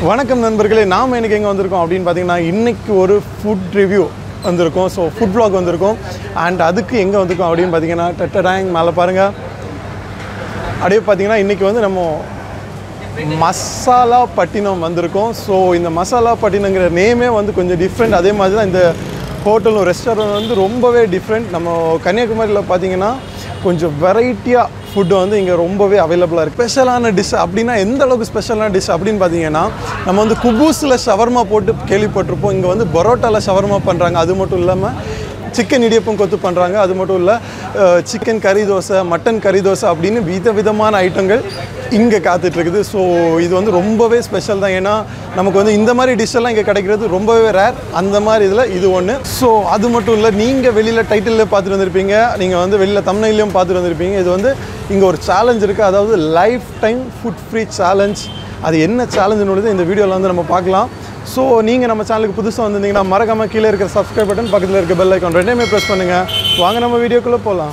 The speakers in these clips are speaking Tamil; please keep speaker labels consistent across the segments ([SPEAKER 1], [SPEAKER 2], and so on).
[SPEAKER 1] வணக்கம் நண்பர்களே நாம் இன்னைக்கு எங்கே வந்திருக்கோம் அப்படின்னு பார்த்தீங்கன்னா இன்னைக்கு ஒரு ஃபுட் ரிவ்யூ வந்திருக்கோம் ஸோ ஃபுட் vlog வந்திருக்கோம் அண்ட் அதுக்கு எங்கே வந்திருக்கோம் அப்படின்னு பார்த்தீங்கன்னா டெட்டடாங் மேலே பாருங்கள் அப்படியே பார்த்தீங்கன்னா இன்றைக்கி வந்து நம்ம மசாலா பட்டினம் வந்திருக்கோம் ஸோ இந்த மசாலா பட்டினங்கிற நேமே வந்து கொஞ்சம் டிஃப்ரெண்ட் அதே மாதிரி தான் இந்த ஹோட்டலும் ரெஸ்டாரண்ட் வந்து ரொம்பவே டிஃப்ரெண்ட் நம்ம கன்னியாகுமரியில் பார்த்தீங்கன்னா கொஞ்சம் வெரைட்டியாக ஃபுட்டு வந்து இங்கே ரொம்பவே அவைலபிளாக இருக்குது ஸ்பெஷலான டிஷ் அப்படின்னா எந்த அளவுக்கு ஸ்பெஷலான டிஷ் அப்படின்னு பார்த்தீங்கன்னா நம்ம வந்து குபூஸில் ஷவர்மா போட்டு கேள்விப்பட்டிருப்போம் இங்கே வந்து பரோட்டாவில் ஷவர்மா பண்ணுறாங்க அது மட்டும் இல்லாமல் சிக்கன் இடியப்பம் கொத்து பண்ணுறாங்க அது மட்டும் இல்லை சிக்கன் கறி தோசை மட்டன் கறி தோசை அப்படின்னு வித விதமான ஐட்டங்கள் இங்கே காத்துட்ருக்குது ஸோ இது வந்து ரொம்பவே ஸ்பெஷல் தான் ஏன்னா நமக்கு வந்து இந்த மாதிரி டிஷ் எல்லாம் இங்கே கிடைக்கிறது ரொம்பவே ரேர் அந்த மாதிரி இதில் இது ஒன்று ஸோ அது மட்டும் இல்லை நீங்கள் வெளியில் டைட்டிலில் பார்த்துட்டு வந்திருப்பீங்க நீங்கள் வந்து வெளியில் தமிழ்லையும் பார்த்துட்டு வந்திருப்பீங்க இது வந்து இங்கே ஒரு சேலஞ்ச் இருக்குது அதாவது life time food free challenge அது என்ன சேலஞ்சுன்னு இந்த வீடியோவில் வந்து நம்ம பார்க்கலாம் ஸோ நீங்கள் நம்ம சேனலுக்கு புதுசாக வந்திருந்தீங்கன்னா மறக்காம கீழே இருக்கிற சப்ஸ்கிரைப் பட்டன் பக்கத்தில் இருக்க பெல் ஐக்கான் ரெண்டையுமே ப்ரெஸ் பண்ணுங்கள் வாங்க நம்ம வீடியோக்குள்ளே போகலாம்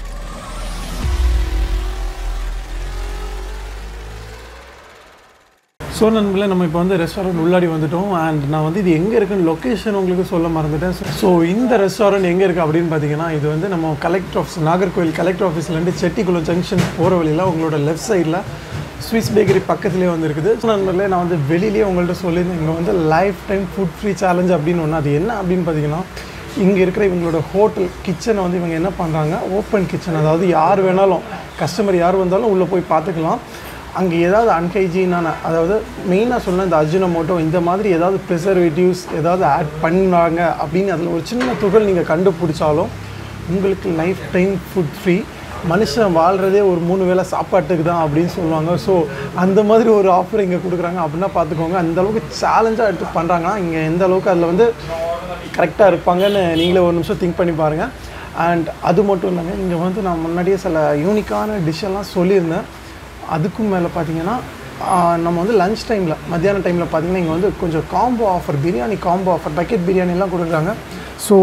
[SPEAKER 1] ஸோ நண்பர்களே நம்ம இப்போ வந்து ரெஸ்டாரண்ட் உள்ளாடி வந்துட்டோம் அண்ட் நான் வந்து இது எங்கே இருக்குன்னு லொக்கேஷன் உங்களுக்கு சொல்ல மறந்துட்டேன் ஸோ இந்த ரெஸ்டாரண்ட் எங்கே இருக்குது அப்படின்னு பார்த்தீங்கன்னா இது வந்து நம்ம கலெக்டர் ஆஃபீஸ் நாகர்கோவில் கலெக்டர் ஆஃபீஸ்லேருந்து செட்டிக்குளம் ஜங்ஷன் போகிற வழியில் உங்களோட லெஃப்ட் சைடில் ஸ்விஸ் பேக்கரி பக்கத்துலேயே வந்து இருக்குது ஸோ நண்பர்களே நான் வந்து வெளியிலேயே உங்கள்கிட்ட சொல்லியிருந்தேன் இங்கே வந்து life time food free challenge அப்படின்னு ஒன்று அது என்ன அப்படின்னு பார்த்தீங்கன்னா இங்கே இருக்கிற இவங்களோட ஹோட்டல் கிச்சனை வந்து இவங்க என்ன பண்ணுறாங்க ஓப்பன் கிச்சன் அதாவது யார் வேணாலும் கஸ்டமர் யார் வந்தாலும் உள்ளே போய் பார்த்துக்கலாம் அங்கே ஏதாவது அன்ஹைஜீனான அதாவது மெயினாக சொன்ன இந்த அஜினமோட்டோ இந்த மாதிரி ஏதாவது ப்ரிசர்வேட்டிவ்ஸ் ஏதாவது ஆட் பண்ணாங்க அப்படின்னு அதில் ஒரு சின்ன துகள் நீங்கள் கண்டுபிடிச்சாலும் உங்களுக்கு லைஃப் டைம் ஃபுட் ஃப்ரீ மனுஷன் வாழ்கிறதே ஒரு மூணு வேளை சாப்பாட்டுக்கு தான் அப்படின்னு சொல்லுவாங்க ஸோ அந்த மாதிரி ஒரு ஆஃபர் இங்கே கொடுக்குறாங்க அப்படின்னா பார்த்துக்கோங்க அந்த அளவுக்கு சேலஞ்சாக எடுத்து பண்ணுறாங்கன்னா இங்கே எந்த அளவுக்கு அதில் வந்து கரெக்டாக இருப்பாங்கன்னு நீங்களே ஒரு நிமிஷம் திங்க் பண்ணி பாருங்கள் அண்ட் அது மட்டும் இல்லைங்க இங்கே வந்து நான் முன்னாடியே சில யூனிக்கான டிஷ்ஷெல்லாம் சொல்லியிருந்தேன் அதுக்கும் மேலே பார்த்தீங்கன்னா ஆஹ், நம்ம வந்து லஞ்ச் டைமில் மத்தியான டைமில் பார்த்தீங்கன்னா இங்கே வந்து கொஞ்சம் combo offer biryani combo offer bucket பிரியாணிலாம் கொடுக்குறாங்க ஸோ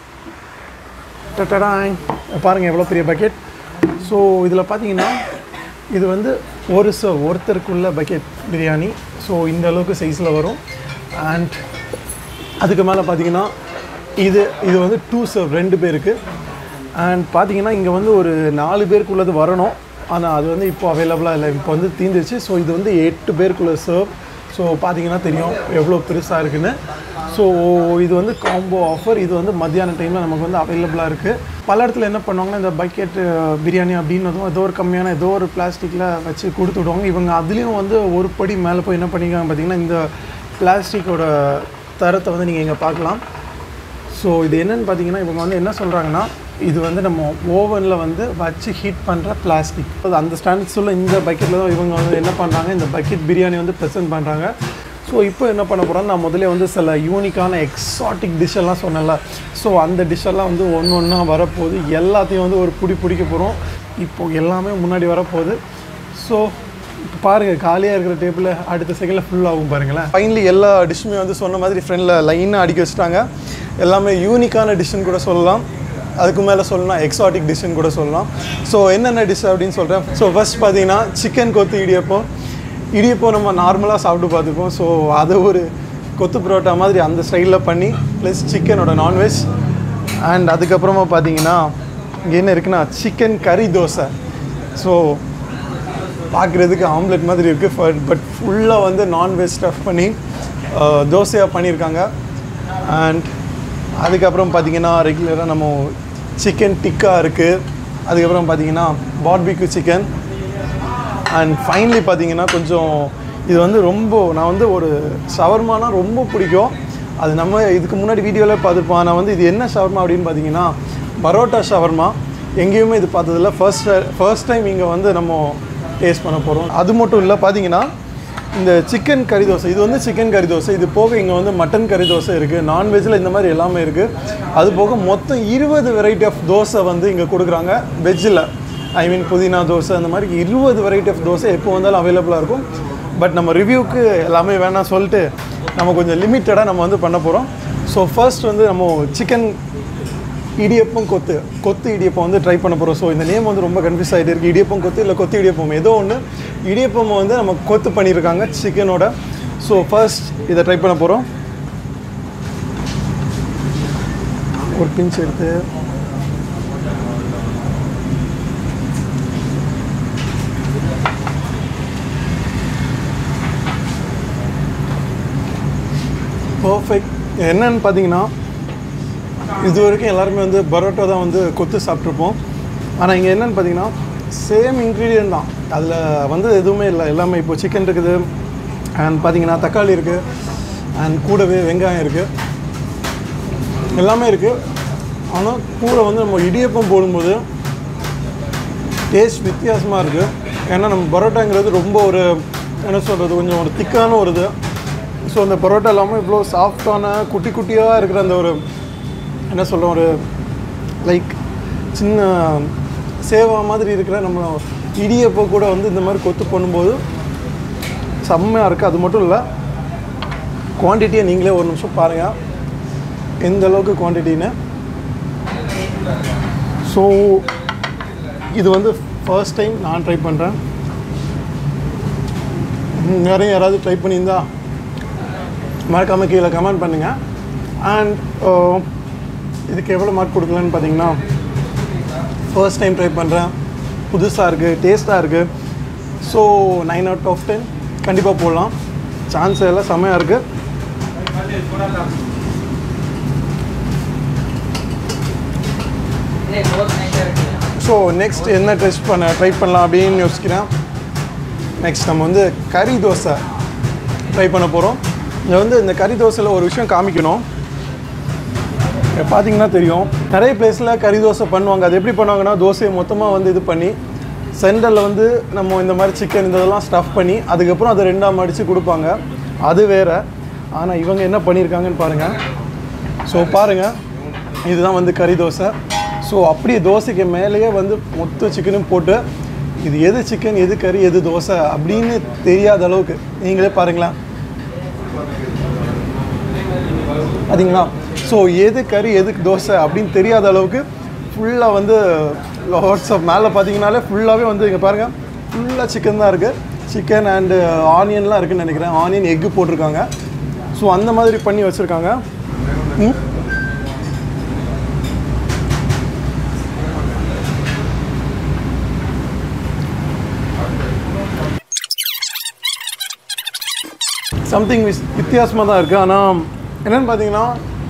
[SPEAKER 1] டட்டடாய் பாருங்கள் எவ்வளோ பெரிய பக்கெட் ஸோ இதில் பார்த்தீங்கன்னா இது வந்து ஒரு சர்வ் ஒருத்தருக்குள்ள பக்கெட் பிரியாணி ஸோ இந்த அளவுக்கு சைஸில் வரும் அண்ட் அதுக்கு மேலே பார்த்தீங்கன்னா இது இது வந்து டூ சர்வ் ரெண்டு பேருக்கு அண்ட் பார்த்தீங்கன்னா இங்கே வந்து ஒரு நாலு பேருக்குள்ளது வரணும் ஆனால் அது வந்து இப்போ அவைலபிளாக இல்லை இப்போ வந்து தீந்துருச்சு ஸோ இது வந்து எட்டு பேருக்குள்ள சர்வ் ஸோ பார்த்தீங்கன்னா தெரியும் எவ்வளோ பெருசாக இருக்குன்னு ஸோ இது வந்து காம்போ ஆஃபர் இது வந்து மத்தியான டைமில் நமக்கு வந்து அவைலபிளாக இருக்குது பல இடத்துல என்ன பண்ணுவாங்கன்னா இந்த பக்கெட் பிரியாணி அப்படின்னதும் ஏதோ ஒரு கம்மியான ஏதோ ஒரு பிளாஸ்டிக்கில் வச்சு கொடுத்து விடுவாங்க இவங்க அதுலேயும் வந்து ஒரு படி மேலே போய் என்ன பண்ணிக்காங்க பார்த்தீங்கன்னா இந்த பிளாஸ்டிக்கோட தரத்தை வந்து நீங்கள் இங்கே பார்க்கலாம் ஸோ இது என்னன்னு பார்த்தீங்கன்னா இவங்க வந்து என்ன சொல்கிறாங்கன்னா இது வந்து நம்ம ஓவனில் வந்து வச்சு ஹீட் பண்ணுற பிளாஸ்டிக் அது அந்த ஸ்டாண்டர்ட்ஸில் இந்த பக்கெட்டில் தான் இவங்க வந்து என்ன பண்ணுறாங்க இந்த பக்கெட் பிரியாணி வந்து ப்ரெசென்ட் பண்ணுறாங்க ஸோ இப்போ என்ன பண்ண போகிறோம் நான் முதல்ல வந்து சில யூனிக்கான எக்ஸாட்டிக் டிஷ் எல்லாம் சொன்னேன்ல ஸோ அந்த டிஷ்ஷெல்லாம் வந்து ஒன்று ஒன்றா வரப்போகுது எல்லாத்தையும் வந்து ஒரு பிடி பிடிக்க போகிறோம் இப்போது எல்லாமே முன்னாடி வரப்போகுது ஸோ இப்போ பாருங்கள் காலியாக இருக்கிற டேபிள் அடுத்த செகண்டில் ஃபுல் ஆகும் பாருங்களேன் ஃபைனலி எல்லா டிஷ்ஷுமே வந்து சொன்ன மாதிரி ஃப்ரெண்டில் லைனாக அடிக்க வச்சுட்டாங்க எல்லாமே யூனிக்கான டிஷ்ஷுன்னு கூட சொல்லலாம் அதுக்கு மேலே சொல்லலாம் எக்ஸாட்டிக் டிஷ்ஷுன்னு கூட சொல்லலாம் ஸோ என்னென்ன டிஷ் அப்படின்னு சொல்கிறேன் ஸோ ஃபர்ஸ்ட் பார்த்தீங்கன்னா சிக்கன் கொத்து இடியப்பம் இடியப்பம் நம்ம நார்மலாக சாப்பிட்டு பார்த்துப்போம் ஸோ அதை ஒரு கொத்து பரோட்டா மாதிரி அந்த ஸ்டைலில் பண்ணி ப்ளஸ் சிக்கனோட நான்வெஜ் அண்ட் அதுக்கப்புறமா பார்த்தீங்கன்னா இங்கே என்ன இருக்குன்னா சிக்கன் கறி தோசை ஸோ பார்க்குறதுக்கு ஆம்லெட் மாதிரி இருக்குது பட் ஃபுல்லாக வந்து நான்வெஜ் ஸ்டஃப் பண்ணி அஹ், தோசையாக பண்ணியிருக்காங்க அண்ட் அதுக்கப்புறம் பார்த்தீங்கன்னா ரெகுலராக நம்ம சிக்கன் டிக்கா இருக்குது அதுக்கப்புறம் பார்த்தீங்கன்னா பார்பிக்யூ சிக்கன் அண்ட் ஃபைனலி பார்த்தீங்கன்னா கொஞ்சம் இது வந்து ரொம்ப நான் வந்து ஒரு ஷவர்மானா ரொம்ப பிடிக்கும் அது நம்ம இதுக்கு முன்னாடி வீடியோவில் பார்த்துருப்போம் நான் வந்து இது என்ன ஷவர்மா அப்படின்னு பார்த்தீங்கன்னா பரோட்டா ஷவர்மா எங்கேயுமே இது பார்த்ததில்ல ஃபர்ஸ்ட் ஃபர்ஸ்ட் டைம் இங்கே வந்து நம்ம டேஸ்ட் பண்ண போகிறோம் அது மட்டும் இல்லை பார்த்தீங்கன்னா இந்த சிக்கன் கறி தோசை இது வந்து சிக்கன் கறி தோசை இது போக இங்கே வந்து மட்டன் கறி தோசை இருக்குது நான்வெஜ்ஜில் இந்த மாதிரி எல்லாமே இருக்குது அது போக மொத்தம் இருபது வெரைட்டி ஆஃப் தோசை வந்து இங்கே கொடுக்குறாங்க வெஜ்ஜில் ஐ மீன் புதினா தோசை அந்த மாதிரி இருபது வெரைட்டி ஆஃப் தோசை எப்போ வந்தாலும் அவைலபிளாக இருக்கும் பட் நம்ம ரிவ்யூக்கு எல்லாமே வேணாம் சொல்லிட்டு நம்ம கொஞ்சம் லிமிட்டடாக நம்ம வந்து பண்ண போகிறோம் ஸோ ஃபர்ஸ்ட் வந்து நம்ம சிக்கன் இடியப்பம் கொத்து கொத்து இடியப்பம் வந்து ட்ரை பண்ண போகிறோம் ஸோ இந்த நேம் வந்து ரொம்ப கன்ஃபியூஸ் ஆகிட்டு இருக்குது இடியப்பம் கொத்து இல்லை கொத்து இடியப்பம் ஏதோ ஒன்று இடியப்பம் வந்து நம்ம கொத்து பண்ணியிருக்காங்க சிக்கனோட ஸோ ஃபர்ஸ்ட் இதை ட்ரை பண்ண போகிறோம் ஒரு பிஞ்ச் எடுத்து பர்ஃபெக்ட் என்னன்னு பார்த்தீங்கன்னா இது வரைக்கும் எல்லாருமே வந்து பரோட்டா தான் வந்து கொத்து சாப்பிட்ருப்போம் ஆனால் இங்கே என்னன்னு பார்த்தீங்கன்னா சேம் இன்க்ரீடியன்ட் தான் அதில் வந்து எதுவுமே இல்லை எல்லாமே இப்போ சிக்கன் இருக்குது அண்ட் பார்த்தீங்கன்னா தக்காளி இருக்குது அண்ட் கூடவே வெங்காயம் இருக்குது எல்லாமே இருக்குது ஆனால் கூட வந்து நம்ம இடியப்பம் போடும்போது டேஸ்ட் வித்தியாசமாக இருக்குது ஏன்னா நம்ம பரோட்டாங்கிறது ரொம்ப ஒரு என்ன சொல்கிறது கொஞ்சம் ஒரு திக்கான ஒரு இது ஸோ அந்த பரோட்டா இல்லாமல் இவ்வளோ சாஃப்டான குட்டி குட்டியாக இருக்கிற அந்த ஒரு என்ன சொல்கிறோம் ஒரு லைக் சின்ன சேவா மாதிரி இருக்கிற நம்ம இடியப்போ கூட வந்து இந்த மாதிரி கொத்து பண்ணும்போது செம்மையாக இருக்குது அது மட்டும் இல்லை குவான்டிட்டியை நீங்களே ஒரு நிமிஷம் பாருங்கள் எந்த அளவுக்கு குவான்டிட்டின்னு ஸோ இது வந்து ஃபர்ஸ்ட் டைம் நான் ட்ரை பண்ணுறேன் வேறு யாராவது ட்ரை பண்ணியிருந்தா மறக்காமல் கீழே கமெண்ட் பண்ணுங்கள் அண்ட் இதுக்கு எவ்வளோ மார்க் கொடுக்கலான்னு பார்த்தீங்கன்னா ஃபர்ஸ்ட் டைம் ட்ரை பண்ணுறேன் புதுசாக இருக்குது டேஸ்ட்டாக இருக்குது so nine out of ten கண்டிப்பாக போடலாம் சான்ஸ் எல்லாம் செம்மையாக இருக்குது ஸோ நெக்ஸ்ட் என்ன டெஸ்ட் பண்ண ட்ரை பண்ணலாம் அப்படின்னு யோசிக்கிறேன் நெக்ஸ்ட் நம்ம வந்து கறி தோசை ட்ரை பண்ண போகிறோம் இதில் வந்து இந்த கறி தோசையில் ஒரு விஷயம் காமிக்கணும் இங்க பார்த்தீங்கன்னா தெரியும் நிறைய பிளேஸில் கறி தோசை பண்ணுவாங்க அது எப்படி பண்ணுவாங்கன்னா தோசையை மொத்தமாக வந்து இது பண்ணி சென்டரில் வந்து நம்ம இந்த மாதிரி சிக்கன் இந்த இதெல்லாம் ஸ்டஃப் பண்ணி அதுக்கப்புறம் அதை ரெண்டாக மடித்து கொடுப்பாங்க அது வேறு ஆனால் இவங்க என்ன பண்ணியிருக்காங்கன்னு பாருங்கள் ஸோ பாருங்கள் இதுதான் வந்து கறி தோசை ஸோ அப்படியே தோசைக்கு மேலேயே வந்து மொத்த சிக்கனும் போட்டு இது எது சிக்கன் எது கறி எது தோசை அப்படின்னு தெரியாத அளவுக்கு நீங்களே பாருங்களேன் பார்த்தீங்களா ஸோ எது கறி எதுக்கு தோசை அப்படின்னு தெரியாத அளவுக்கு ஃபுல்லாக வந்து வாட்ஸ்அப் மேலே பார்த்தீங்கனாலே ஃபுல்லாகவே வந்து இங்கே பாருங்கள் ஃபுல்லாக சிக்கன் தான் இருக்குது சிக்கன் அண்டு ஆனியன்லாம் இருக்குன்னு நினைக்கிறேன் ஆனியன் எக்கு போட்டிருக்காங்க ஸோ அந்த மாதிரி பண்ணி வச்சுருக்காங்க ம் சம்திங் விஸ் வித்தியாசமாக தான் இருக்குது ஆனால் என்னென்னு பார்த்தீங்கன்னா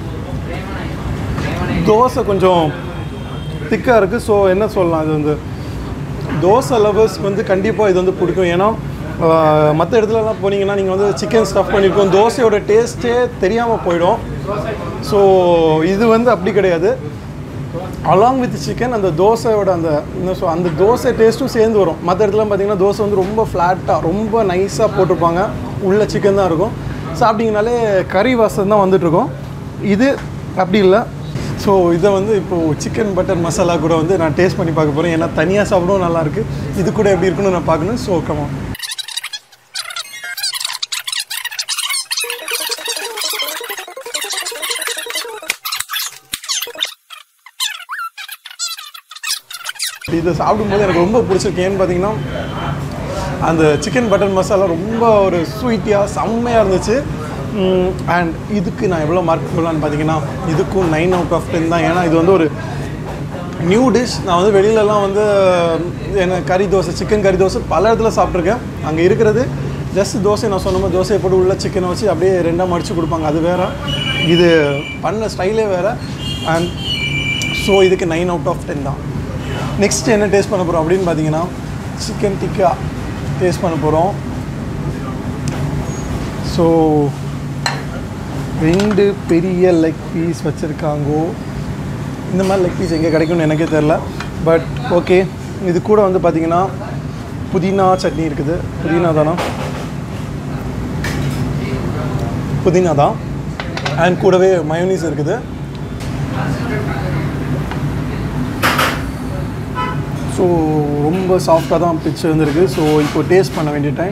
[SPEAKER 1] தோசை கொஞ்சம் திக்காக இருக்குது ஸோ என்ன சொல்லலாம் இது வந்து தோசை லவர்ஸ்க்கு வந்து கண்டிப்பாக இது வந்து பிடிக்கும் ஏன்னா மற்ற இடத்துலலாம் போனீங்கன்னா நீங்கள் வந்து சிக்கன் ஸ்டஃப் பண்ணியிருக்கோம் தோசையோட டேஸ்ட்டே தெரியாமல் போயிடும் ஸோ இது வந்து அப்படி கிடையாது அலாங் வித் சிக்கன் அந்த தோசையோட அந்த என்ன சொல் அந்த தோசை டேஸ்ட்டும் சேர்ந்து வரும் மற்ற இடத்துல பார்த்தீங்கன்னா தோசை வந்து ரொம்ப ஃப்ளாட்டாக ரொம்ப நைஸாக போட்டிருப்பாங்க உள்ள சிக்கன் தான் இருக்கும் சாப்பிட்டீங்கனாலே கறி வாசம் தான் வந்துட்டுருக்கும் இது அப்படி இல்லை ஸோ இதை வந்து இப்போது சிக்கன் பட்டர் மசாலா கூட வந்து நான் டேஸ்ட் பண்ணி பார்க்க போகிறேன் ஏன்னா தனியாக சாப்பிடவும் நல்லாயிருக்கு இது கூட எப்படி இருக்குன்னு நான் பார்க்கணும் ஸோ கமா இதை சாப்பிடும்போது எனக்கு ரொம்ப பிடிச்சிருக்கு ஏன்னு பார்த்தீங்கன்னா அந்த சிக்கன் பட்டர் மசாலா ரொம்ப ஒரு ஸ்வீட்டியாக செம்மையாக இருந்துச்சு அண்ட் இதுக்கு நான் எவ்வளோ மார்க் போடலான்னு பார்த்தீங்கன்னா இதுக்கும் நைன் அவுட் ஆஃப் டென் தான் ஏன்னா இது வந்து ஒரு நியூ டிஷ் நான் வந்து வெளியிலலாம் வந்து என்ன கறி தோசை சிக்கன் கறி தோசை பல இடத்துல சாப்பிட்ருக்கேன் அங்கே இருக்கிறது ஜஸ்ட் தோசை நான் சொன்ன மாதிரி தோசையை போட்டு உள்ள சிக்கனை வச்சு அப்படியே ரெண்டாக மடித்து கொடுப்பாங்க அது வேறு இது பண்ண ஸ்டைலே வேறு அண்ட் ஸோ இதுக்கு நைன் அவுட் ஆஃப் டென் தான் நெக்ஸ்ட் என்ன டேஸ்ட் பண்ண போகிறோம் அப்படின்னு பார்த்தீங்கன்னா சிக்கன் டிக்கா டேஸ்ட் பண்ண போகிறோம் ஸோ ரெண்டு பெரிய லெக் பீஸ் வச்சுருக்காங்கோ இந்த மாதிரி லெக் பீஸ் எங்கே கிடைக்கும்னு எனக்கே தெரில பட் ஓகே இது கூட வந்து பார்த்தீங்கன்னா புதினா சட்னி இருக்குது புதினா தானா புதினா தான் அண்ட் கூடவே மயோனீஸ் இருக்குது ஸோ ரொம்ப சாஃப்டாக தான் பிச்சு வந்திருக்கு ஸோ இப்போ டேஸ்ட் பண்ண வேண்டிய டைம்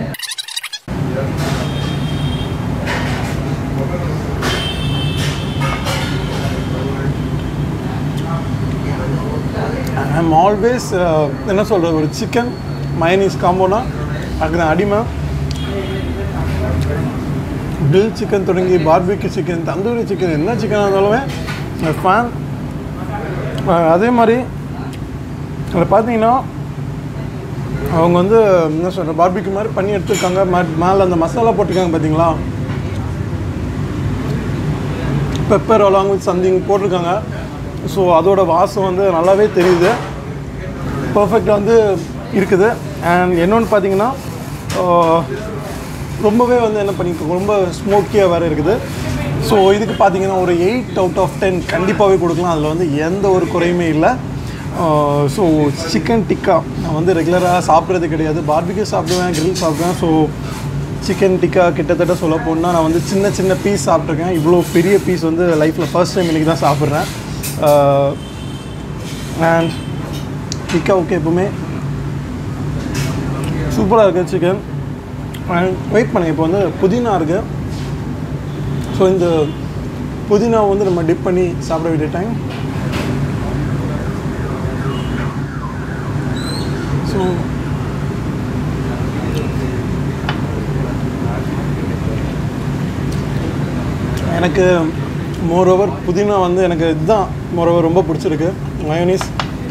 [SPEAKER 1] ஐம் ஆல்வேஸ் என்ன சொல்கிறது ஒரு சிக்கன் மயனீஸ் காம்போனா அதுக்கு நான் அடிமை grill சிக்கன் தொடங்கி பார்பிக்யூ சிக்கன் தந்தூரி சிக்கன் என்ன சிக்கனாக இருந்தாலுமே ஃபேன் அதே மாதிரி அதில் பார்த்தீங்கன்னா அவங்க வந்து என்ன சொல்கிற பார்பிக்யூ மாதிரி பண்ணி எடுத்துருக்காங்க மேலே அந்த மசாலா போட்டிருக்காங்க பார்த்தீங்களா பெப்பர் அலாங் வித் சம்திங் போட்டிருக்காங்க ஸோ அதோட வாசம் வந்து நல்லாவே தெரியுது பர்ஃபெக்டாக வந்து இருக்குது அண்ட் இன்னொன்று பார்த்தீங்கன்னா ஆஹ், ரொம்பவே வந்து என்ன பண்ணியிருக்கோம் ரொம்ப ஸ்மோக்கியாக வேறு இருக்குது ஸோ இதுக்கு பார்த்தீங்கன்னா ஒரு எயிட் அவுட் ஆஃப் டென் கண்டிப்பாகவே கொடுக்கலாம் அதில் வந்து எந்த ஒரு குறையுமே இல்லை ஸோ சிக்கன் டிக்கா நான் வந்து ரெகுலராக சாப்பிட்றது கிடையாது பார்பிக்யூ சாப்பிடுவேன் கிரில் சாப்பிடுவேன் ஸோ சிக்கன் டிக்கா கிட்டத்தட்ட சொல்ல போனால் நான் வந்து சின்ன சின்ன பீஸ் சாப்பிட்ருக்கேன் இவ்வளோ பெரிய பீஸ் வந்து லைஃப்பில் ஃபர்ஸ்ட் டைம் இன்றைக்கி தான் சாப்பிட்றேன் அண்ட் டிக்கா ஓகே எப்பவுமே சூப்பராக இருக்குது சிக்கன் அண்ட் வெயிட் பண்ணுங்க இப்போ வந்து புதினா இருக்குது ஸோ இந்த புதினா வந்து நம்ம டிப் பண்ணி சாப்பிட வேண்டிய டைம் ஸோ எனக்கு மோரோவர் புதினா வந்து எனக்கு இதுதான் மோரோவர் ரொம்ப பிடிச்சிருக்கு மயோனீஸ்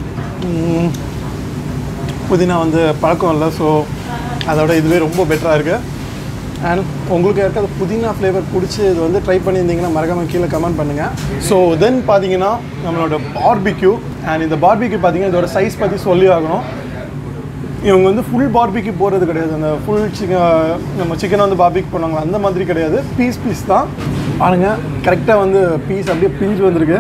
[SPEAKER 1] புதினா வந்து பழக்கம் இல்லை ஸோ அதோட இதுவே ரொம்ப பெட்டராக இருக்குது அண்ட் உங்களுக்கு யாருக்காவது புதினா ஃப்ளேவர் பிடிச்சி இது வந்து ட்ரை பண்ணியிருந்தீங்கன்னா மறக்காம கீழே கமெண்ட் பண்ணுங்கள் ஸோ தென் பார்த்தீங்கன்னா நம்மளோட பார்பிக்யூ அண்ட் இந்த பார்பிக்யூ பார்த்தீங்கன்னா இதோட சைஸ் பற்றி சொல்லி ஆகணும் இவங்க வந்து ஃபுல் பார்பிக்கு போகிறது கிடையாது அந்த ஃபுல் சிக்கன் நம்ம சிக்கனை வந்து பார்பிக் பண்ணுவாங்க அந்த மாதிரி கிடையாது பீஸ் பீஸ் தான் பாருங்க கரெக்டாக வந்து பீஸ் அப்படியே பிஞ்சு வந்திருக்கு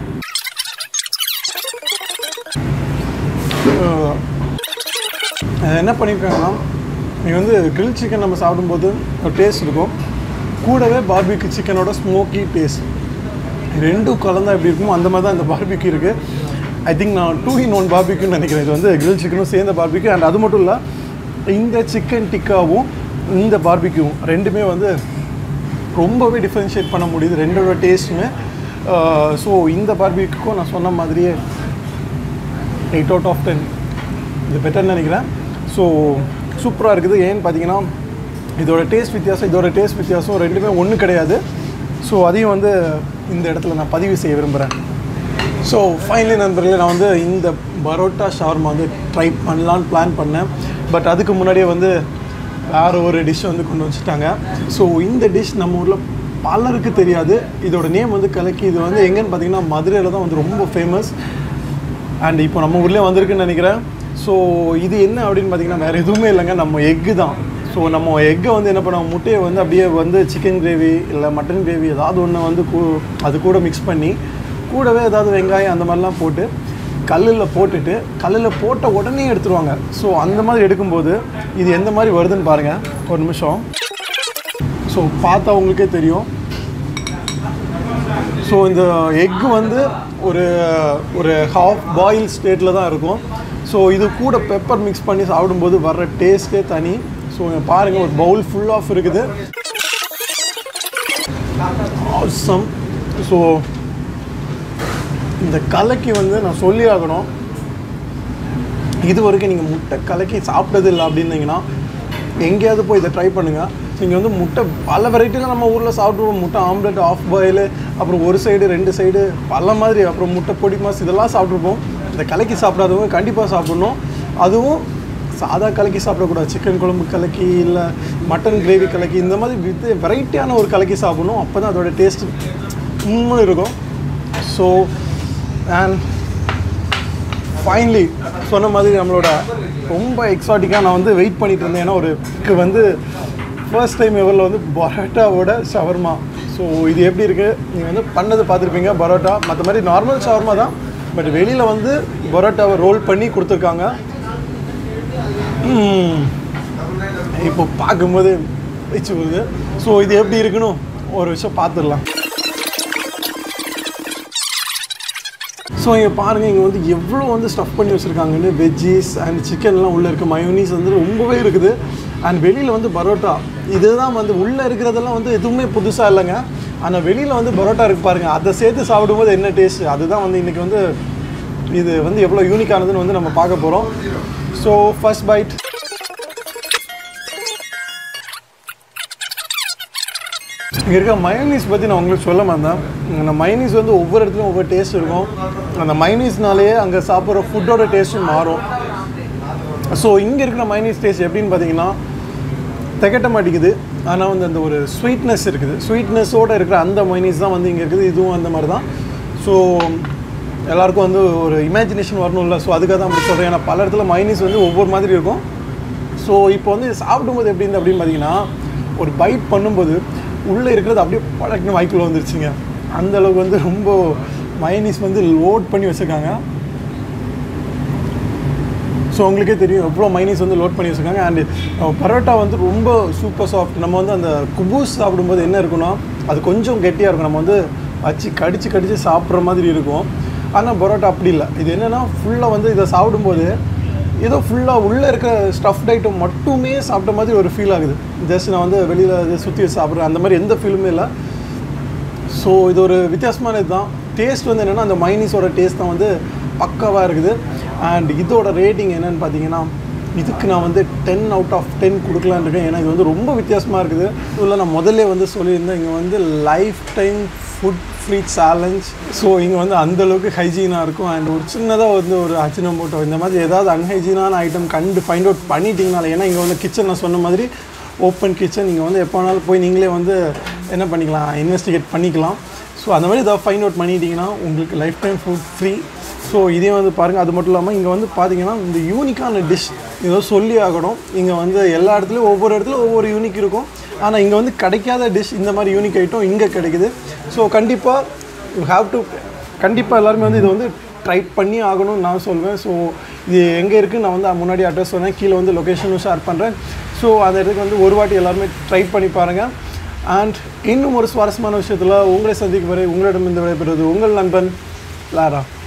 [SPEAKER 1] அஹ் அது என்ன பண்ணியிருக்காங்கன்னா நீங்கள் வந்து கிரில் சிக்கன் நம்ம சாப்பிடும்போது ஒரு டேஸ்ட் இருக்கும் கூடவே பார்பிக்கு சிக்கனோட ஸ்மோக்கி டேஸ்ட் ரெண்டும் கலந்தா எப்படி இருக்குமோ அந்த மாதிரி தான் இந்த பார்பிக்கு இருக்குது ஐ திங்க் நான் டூ இன் ஒன் பார்பிக்யூன்னு நினைக்கிறேன் இது வந்து கிரில் சிக்கனும் சேர்ந்த பார்பிக்யூ அண்ட் அது மட்டும் இல்லை இந்த சிக்கன் டிக்காவும் இந்த பார்பிக்யூவும் ரெண்டுமே வந்து ரொம்பவே டிஃப்ரென்ஷியேட் பண்ண முடியுது ரெண்டோட டேஸ்ட்டுமே ஸோ இந்த பார்பிக்யூக்கும் நான் சொன்ன மாதிரியே எயிட் அவுட் ஆஃப் டென் இது பெட்டர்னு நினைக்கிறேன் ஸோ சூப்பராக இருக்குது ஏன்னு பார்த்தீங்கன்னா இதோட டேஸ்ட் வித்தியாசம் இதோட டேஸ்ட் வித்தியாசம் ரெண்டுமே ஒன்று கிடையாது ஸோ அதையும் வந்து இந்த இடத்துல நான் பதிவு செய்ய விரும்புகிறேன் ஸோ ஃபைனலி நண்பர்களே நான் வந்து இந்த பரோட்டா ஷவர்மா வந்து ட்ரை பண்ணலான்னு பிளான் பண்ணேன் பட் அதுக்கு முன்னாடியே வந்து வேறு ஒரு டிஷ் வந்து கொண்டு வச்சுட்டாங்க ஸோ இந்த டிஷ் நம்ம ஊரில் பலருக்கு தெரியாது இதோட நேம் வந்து கலக்கி இது வந்து எங்கன்னு பார்த்தீங்கன்னா மதுரையில் தான் வந்து ரொம்ப ஃபேமஸ் அண்ட் இப்போ நம்ம ஊர்லேயே வந்திருக்குன்னு நினைக்கிறேன் ஸோ இது என்ன அப்படின்னு பார்த்தீங்கன்னா வேறு எதுவுமே இல்லைங்க நம்ம எக்கு தான் ஸோ நம்ம எக்கை வந்து என்ன பண்ணுவோம் முட்டையை வந்து அப்படியே வந்து சிக்கன் கிரேவி இல்லை மட்டன் கிரேவி ஏதாவது ஒன்று வந்து கூ அது கூட மிக்ஸ் பண்ணி கூடவே ஏதாவது வெங்காயம் அந்த மாதிரிலாம் போட்டு கல்லில் போட்டுட்டு கல்லில் போட்ட உடனே எடுத்துருவாங்க ஸோ அந்த மாதிரி எடுக்கும்போது இது எந்த மாதிரி வருதுன்னு பாருங்கள் ஒரு நிமிஷம் ஸோ பார்த்தா உங்களுக்கே தெரியும் ஸோ இந்த எக் வந்து ஒரு ஒரு ஹாஃப் பாயில் ஸ்டேட்டில் தான் இருக்கும் ஸோ இது கூட பெப்பர் மிக்ஸ் பண்ணி சாப்பிடும்போது வர்ற டேஸ்ட்டே தனி ஸோ பாருங்கள் ஒரு பவுல் ஃபுல் ஆஃப் இருக்குது ஆசம் ஸோ இந்த கலக்கி வந்து நான் சொல்லி ஆகணும் இது வரைக்கும் நீங்கள் முட்டை கலக்கி சாப்பிட்டது இல்லை அப்படின்னீங்கன்னா எங்கேயாவது போய் இதை ட்ரை பண்ணுங்கள் இங்கே வந்து முட்டை பல வெரைட்டியில் நம்ம ஊரில் சாப்பிடுவோம் முட்டை ஆம்லெட் ஆஃப் பாயில் அப்புறம் ஒரு சைடு ரெண்டு சைடு பல மாதிரி அப்புறம் முட்டை பொடி மாஸ் இதெல்லாம் சாப்பிட்ருப்போம் இந்த கலக்கி சாப்பிடாதவங்க கண்டிப்பாக சாப்பிடணும் அதுவும் சாதா கலக்கி சாப்பிடக்கூடாது சிக்கன் குழம்பு கலக்கி இல்லை மட்டன் கிரேவி கலக்கி இந்த மாதிரி வித் வெரைட்டியான ஒரு கலக்கி சாப்பிடணும் அப்போ தான் அதோட டேஸ்ட் இன்னும் இருக்கும் ஸோ அண்ட் ஃபைனலி சொன்ன மாதிரி நம்மளோட ரொம்ப எக்ஸாட்டிக்காக நான் வந்து வெயிட் பண்ணிட்டு இருந்தேன் ஏன்னா ஒரு க்கு வந்து ஃபர்ஸ்ட் டைம் எவரில் வந்து பரோட்டாவோட ஷவர்மா ஸோ இது எப்படி இருக்குது நீங்கள் வந்து பண்ணது பார்த்துருப்பீங்க பரோட்டா மற்ற மாதிரி நார்மல் ஷவர்மா தான் பட் வெளியில் வந்து பரோட்டாவை ரோல் பண்ணி கொடுத்துருக்காங்க ம். இப்போ பார்க்கும்போது வச்சு வருது ஸோ இது எப்படி இருக்கணும் ஒரு விஷயம் பார்த்துடலாம் ஸோ இங்கே பாருங்கள் இங்கே வந்து எவ்வளோ வந்து ஸ்டஃப் பண்ணி வச்சுருக்காங்கன்னு வெஜ்ஜீஸ் அண்ட் சிக்கன்லாம் உள்ளே இருக்குது மயோனீஸ் வந்து ரொம்பவே இருக்குது அண்ட் வெளியில் வந்து பரோட்டா இதுதான் வந்து உள்ளே இருக்கிறதெல்லாம் வந்து எதுவுமே புதுசாக இல்லைங்க ஆனால் வெளியில் வந்து பரோட்டா இருக்கு பாருங்கள் அதை சேர்த்து சாப்பிடும்போது என்ன டேஸ்ட் அதுதான் வந்து இன்றைக்கி வந்து இது வந்து எவ்வளோ யூனிக்கானதுன்னு வந்து நம்ம பார்க்க போகிறோம் ஸோ ஃபர்ஸ்ட் பைட் இங்கே இருக்க மயனீஸ் பற்றி நான் உங்களுக்கு சொல்ல மாட்டேன் அந்த மைனீஸ் வந்து ஒவ்வொரு இடத்துலையும் ஒவ்வொரு டேஸ்ட் இருக்கும் அந்த மைனீஸ்னாலேயே அங்கே சாப்பிட்ற ஃபுட்டோட டேஸ்ட்டும் மாறும் ஸோ இங்கே இருக்கிற மைனீஸ் டேஸ்ட் எப்படின்னு பார்த்தீங்கன்னா திகட்ட மாட்டேங்குது ஆனால் வந்து அந்த ஒரு ஸ்வீட்னஸ் இருக்குது ஸ்வீட்னஸோடு இருக்கிற அந்த மைனீஸ் தான் வந்து இங்கே இருக்குது இதுவும் அந்த மாதிரி தான் ஸோ எல்லாருக்கும் வந்து ஒரு இமேஜினேஷன் வரணும்ல ஸோ அதுக்காக தான் அப்படி சொல்கிறேன் ஏன்னா பல இடத்துல மைனீஸ் வந்து ஒவ்வொரு மாதிரி இருக்கும் ஸோ இப்போ வந்து இது சாப்பிடும்போது எப்படி இருந்து அப்படின்னு பார்த்தீங்கன்னா ஒரு பைட் பண்ணும்போது உள்ளே இருக்கிறது அப்படியே பழக்கின வாய்க்குள்ளே வந்துருச்சுங்க அந்த அளவுக்கு வந்து ரொம்ப மைனீஸ் வந்து லோட் பண்ணி வச்சுருக்காங்க ஸோ உங்களுக்கே தெரியும் எவ்வளோ மைனீஸ் வந்து லோட் பண்ணி வச்சுருக்காங்க அண்டு பரோட்டா வந்து ரொம்ப சூப்பர் சாஃப்ட் நம்ம வந்து அந்த குபூஸ் சாப்பிடும்போது என்ன இருக்குன்னா அது கொஞ்சம் கெட்டியாக இருக்கும் நம்ம வந்து வச்சு கடிச்சு கடிச்சு சாப்பிட்ற மாதிரி இருக்கும் ஆனால் பரோட்டா அப்படி இல்லை இது என்னென்னா ஃபுல்லாக வந்து இதை சாப்பிடும்போது ஏதோ ஃபுல்லாக உள்ளே இருக்கிற ஸ்டஃப்ட் ஐட்டம் மட்டுமே சாப்பிட்ட மாதிரி ஒரு ஃபீல் ஆகுது ஜஸ்ட் நான் வந்து வெளியில் இதை சுற்றி வச்சு சாப்பிட்றேன் அந்த மாதிரி எந்த ஃபீலுமே இல்லை ஸோ இது ஒரு வித்தியாசமான இதுதான் டேஸ்ட் வந்து என்னென்னா அந்த மைனீஸோட டேஸ்ட் தான் வந்து பக்காவாக இருக்குது அண்ட் இதோட ரேட்டிங் என்னன்னு பார்த்தீங்கன்னா இதுக்கு நான் வந்து டென் அவுட் ஆஃப் டென் கொடுக்கலான்னு இருக்கேன் ஏன்னா இது வந்து ரொம்ப வித்தியாசமாக இருக்குது இதில் நான் முதல்ல வந்து சொல்லியிருந்தேன் இங்கே வந்து life time food free challenge so இங்கே வந்து அந்தளவுக்கு ஹைஜீனாக இருக்கும் அண்ட் ஒரு சின்னதாக வந்து ஒரு அச்சினமோட்டோ இந்த மாதிரி ஏதாவது அன்ஹைஜீனான ஐட்டம் கண்டு ஃபைண்ட் அவுட் பண்ணிட்டீங்கனால ஏன்னா இங்கே வந்து கிச்சன் நான் சொன்ன மாதிரி ஓப்பன் கிச்சன் நீங்கள் வந்து எப்போ வேணாலும் போய் நீங்களே வந்து என்ன பண்ணிக்கலாம் இன்வெஸ்டிகேட் பண்ணிக்கலாம் ஸோ அந்த மாதிரி ஏதாவது ஃபைண்ட் அவுட் பண்ணிட்டீங்கன்னா உங்களுக்கு life time food free so இதையும் வந்து பாருங்கள் அது மட்டும் இல்லாமல் இங்கே வந்து பார்த்தீங்கன்னா இந்த யூனிக்கான டிஷ் ஏதோ சொல்லி ஆகணும் இங்கே வந்து எல்லா இடத்துலையும் ஒவ்வொரு இடத்துல ஒவ்வொரு யூனிக் இருக்கும் ஆனால் இங்கே வந்து கிடைக்காத டிஷ் இந்த மாதிரி யூனிக் ஐட்டம் இங்கே கிடைக்குது ஸோ கண்டிப்பாக யூ ஹாவ் டு கண்டிப்பாக எல்லாருமே வந்து இதை வந்து ட்ரை பண்ணி ஆகணும்னு நான் சொல்வேன் ஸோ இது எங்கே இருக்குன்னு நான் வந்து முன்னாடி அட்ரஸ் சொன்னேன் கீழே வந்து லொக்கேஷனும் ஷேர் பண்ணுறேன் ஸோ அந்த இடத்துக்கு வந்து ஒரு வாட்டி எல்லாருமே ட்ரை பண்ணி பாருங்கள் அண்ட் இன்னும் ஒரு சுவாரஸ்யமான விஷயத்தில் உங்களை சந்திக்கும் வரை உங்களிடம் இந்த விடைபெறுவது உங்கள் நண்பன் லாரா